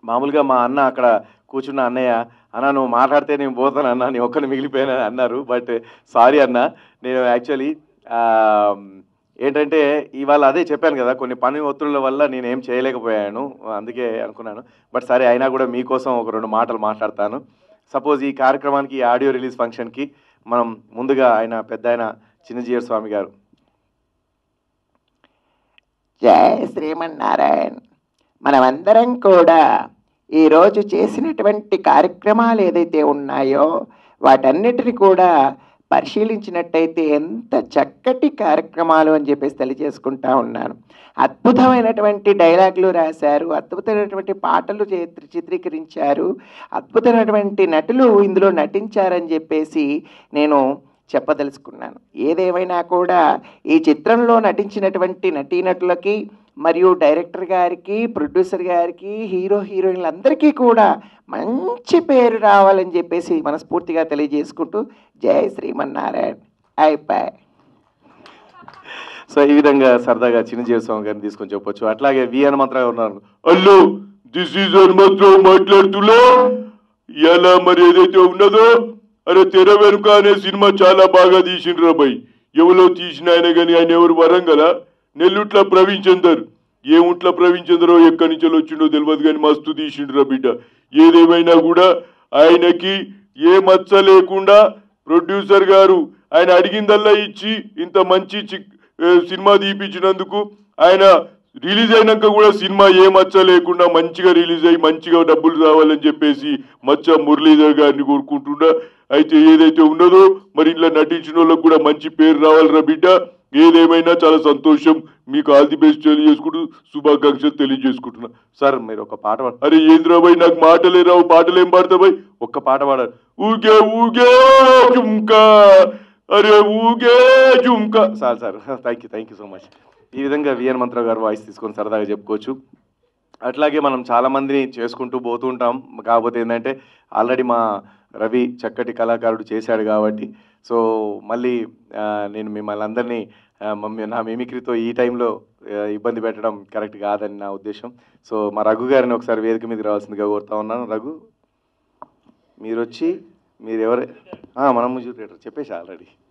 మామూలుగా మా అన్న అక్కడ కూర్చున్న అన్నయ్య అన్న నువ్వు మాట్లాడితే నేను పోతాను అన్న నేను ఒక్కరిని మిగిలిపోయాను అన్నారు బట్ సారీ అన్న నేను యాక్చువల్లీ ఏంటంటే ఇవాళ అదే చెప్పాను కదా కొన్ని పని ఒత్తిళ్ళ వల్ల నేను ఏం చేయలేకపోయాను అందుకే అనుకున్నాను బట్ సరే అయినా కూడా మీకోసం ఒక రెండు మాటలు మాట్లాడతాను సపోజ్ ఈ కార్యక్రమానికి ఈ ఆడియో రిలీజ్ ఫంక్షన్కి మనం ముందుగా ఆయన పెద్ద ఆయన చిన్నజీయర్ స్వామి గారు జయ శ్రీమన్నారాయణ మనమందరం కూడా ఈరోజు చేసినటువంటి కార్యక్రమాలు ఏదైతే ఉన్నాయో వాటన్నిటిని కూడా పరిశీలించినట్టయితే ఎంత చక్కటి కార్యక్రమాలు అని చెప్పేసి తెలియజేసుకుంటా ఉన్నాను అద్భుతమైనటువంటి డైలాగులు రాశారు అద్భుతమైనటువంటి పాటలు చిత్ర- చిత్రీకరించారు అద్భుతమైనటువంటి నటులు ఇందులో నటించారని చెప్పేసి నేను చెప్పదలుచుకున్నాను ఏదేమైనా కూడా ఈ చిత్రంలో నటించినటువంటి నటీనటులకి మరియు డైరెక్టర్ గారికి ప్రొడ్యూసర్ గారికి హీరో హీరోయిన్లందరికీ కూడా మంచి పేరు రావాలని చెప్పేసి మనస్ఫూర్తిగా తెలియజేసుకుంటూ జై శ్రీమన్నారాయణ అయిపోయి సో ఈ విధంగా సరదాగా చిన్నజీవి స్వామి గారిని తీసుకొని చెప్పొచ్చు అట్లాగే వి హనుమంతరావు ఉన్నారు హలో దిస్ ఈజ్ హనుమంతరావు మాట్లాడుతున్నా ఎలా మరి ఏదైతే ఉన్నదో అరే తెర వెనుక అనే సినిమా చాలా బాగా తీసిండ్రు అబ్బాయి ఎవరో తీసిన ఆయన కానీ ఆయన ఎవరు వరంగల నెల్లుట్ల ప్రవీణ్ చందర్ ఏముట్ల ప్రవీణ్ చంద్రో ఎక్కడి నుంచి వచ్చిండో తెలియదు కానీ మస్తు తీసిండ్రు రా బిడ్డ ఏదేమైనా కూడా ఆయనకి ఏ మచ్చ లేకుండా ప్రొడ్యూసర్ గారు ఆయన అడిగిందల్లా ఇచ్చి ఇంత మంచి చి- ఏ, సినిమా తీపించినందుకు ఆయన రిలీజ్ అయినాక కూడా సినిమా ఏ మచ్చ లేకుండా మంచిగా రిలీజ్ అయ్యి మంచిగా డబ్బులు రావాలని చెప్పేసి మచ్చ మురళీధర్ గారిని కోరుకుంటున్నా అయితే ఏదైతే ఉన్నదో మరి ఇంట్లో నటించిన వాళ్ళకు కూడా మంచి పేరు రావాలిరా బిడ్డ ఏదేమైనా చాలా సంతోషం మీకు ఆల్ ది బెస్ట్ తెలియజేసుకుంటూ శుభాకాంక్షలు తెలియజేసుకుంటున్నా సార్ మీరు ఒక పాట పాడ అరే ఏంద్రాబాయ్ నాకు మాటలే రావు పాటలు ఏం పాడతాబాయ్ ఒక్క పాట పాడారు ఊగే ఊగే జుంకా అరే ఊగే జుంకా sir sir thank you thank you so much ఈ విధంగా విఎన్ మంత్రావు గారు వాయిస్ తీసుకొని సరదాగా చెప్పుకోవచ్చు అట్లాగే మనం చాలా మందిని చేసుకుంటూ పోతూ ఉంటాం కాకపోతే ఏంటంటే ఆల్రెడీ మా రవి చక్కటి కళాకారుడు చేశాడు కాబట్టి సో మళ్ళీ ఆ, నేను మిమ్మల్ని అందరినీ ఆ, మమ్మీ నా మిమిక్రీతో ఈ టైంలో ఆ, ఇబ్బంది పెట్టడం కరెక్ట్ కాదని నా ఉద్దేశం సో మా రఘు గారిని ఒకసారి వేదిక మీదకి రావాల్సిందిగా కోరుతా ఉన్నాను రఘు మీరు వచ్చి మీరు ఎవరే ఆ, మన మ్యూజిక్ డైరెక్టర్ చెప్పేసి ఆల్రెడీ